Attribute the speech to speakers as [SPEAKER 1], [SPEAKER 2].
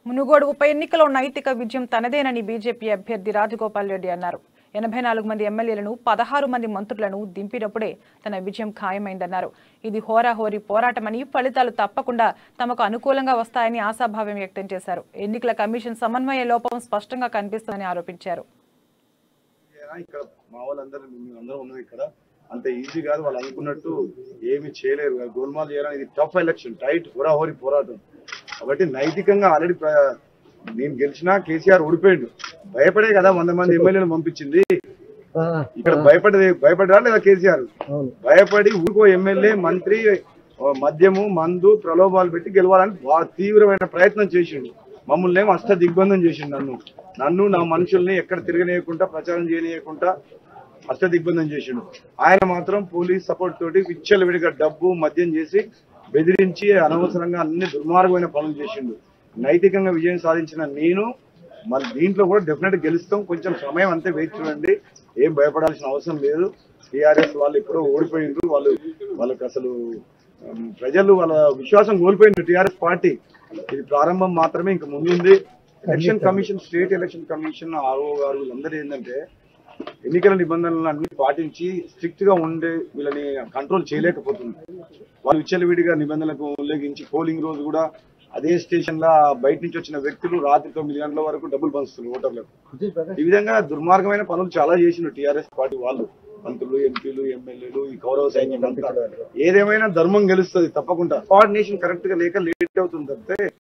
[SPEAKER 1] మునుగోడు ఉప ఎన్నికలో నైతిక విజయం తనదేనని బీజేపీ అభ్యర్థి రాజగోపాల్ రెడ్డి అన్నారు ఎనభై నాలుగు మంది ఎమ్మెల్యేలను పదహారు మంది మంత్రులను దింపినప్పుడే తన విజయం ఖాయమైందన్నారు ఇది హోరాహోరీ పోరాటమని ఫలితాలు తప్పకుండా తమకు అనుకూలంగా వస్తాయని ఆశాభావం వ్యక్తం చేశారు ఎన్నికల కమిషన్ సమన్వయ లోపం స్పష్టంగా కనిపిస్తుందని ఆరోపించారు
[SPEAKER 2] ఏరా ఇక్కడ మా వాళ్ళందరూ అందరూ ఉన్నది ఇక్కడ అంత ఈజీ కాదు వాళ్ళు అనుకున్నట్టు ఏమి చేయలేరు కదా. గోల్మాల్ చేయడం ఇది టఫ్ ఎలక్షన్ టైట్ హోరాహోరీ పోరాటం కాబట్టి నైతికంగా ఆల్రెడీ నేను గెలిచినా కేసీఆర్ ఓడిపోయిండు భయపడే కదా వంద మంది ఎమ్మెల్యేలు పంపించింది ఇక్కడ భయపడేది భయపడరా లేదా కేసీఆర్ భయపడి ఊరికో ఎమ్మెల్యే మంత్రి ఓ మద్యము మందు ప్రలోభాలు పెట్టి గెలవాలని వా- తీవ్రమైన ప్రయత్నం చేసిండు మమ్మల్ని ఏమో అష్ట దిగ్బంధం చేసిండు నన్ను నన్ను నా మనుషుల్ని ఎక్కడ తిరగనీయకుండా ప్రచారం చేయనీయకుండా అష్ట దిగ్బంధం చేసిండు ఆయన మాత్రం పోలీస్ సపోర్ట్ తోటి విచ్చలవిడిగా డబ్బు మద్యం చేసి బెదిరించి అనవసరంగా అన్ని దుర్మార్గమైన పనులు చేసిండు నైతికంగా విజయం సాధించిన నేను మళ్ళీ దీంట్లో కూడా డెఫినెట్ గెలుస్తాం కొంచెం సమయం అంతే వెయిట్ చూడండి ఏం భయపడాల్సిన అవసరం లేదు టీఆర్ఎస్ వాళ్ళు ఎప్పుడో ఓడిపోయిండ్రు వాళ్ళు వాళ్ళకి అసలు ఉమ్, ప్రజలు వాళ్ళ విశ్వాసం కోల్పోయిండ్రు టీఆర్ఎస్ పార్టీ ఇది ప్రారంభం మాత్రమే ఇంకా ముందుంది election commission state election commission RO గారు వీళ్ళందరూ ఏంటంటే ఎన్నికల నిబంధనలను అన్ని పాటించి స్ట్రిక్ట్ గా ఉండే వీళ్ళని కంట్రోల్ చేయలేకపోతుంది వాళ్ళు విచ్చలవిడిగా నిబంధనలకు ఉల్లంఘించి పోలింగ్ రోజు కూడా అదే స్టేషన్ లా బయట నుంచి వచ్చిన వ్యక్తులు రాత్రి తొమ్మిది గంటల వరకు డబ్బులు పంచుతున్నారు ఓటర్లకు ఈ విధంగా దుర్మార్గమైన పనులు చాలా చేసిండ్రు టీఆర్ఎస్ పార్టీ వాళ్ళు మంత్రులు ఎంపీలు ఎమ్మెల్యేలు ఈ కౌరవ సైన్యం అంతా ఏదేమైనా ధర్మం గెలుస్తుంది తప్పకుండా కోఆర్డినేషన్ కరెక్ట్ గా లేక లేట్ అవుతుంది తప్పితే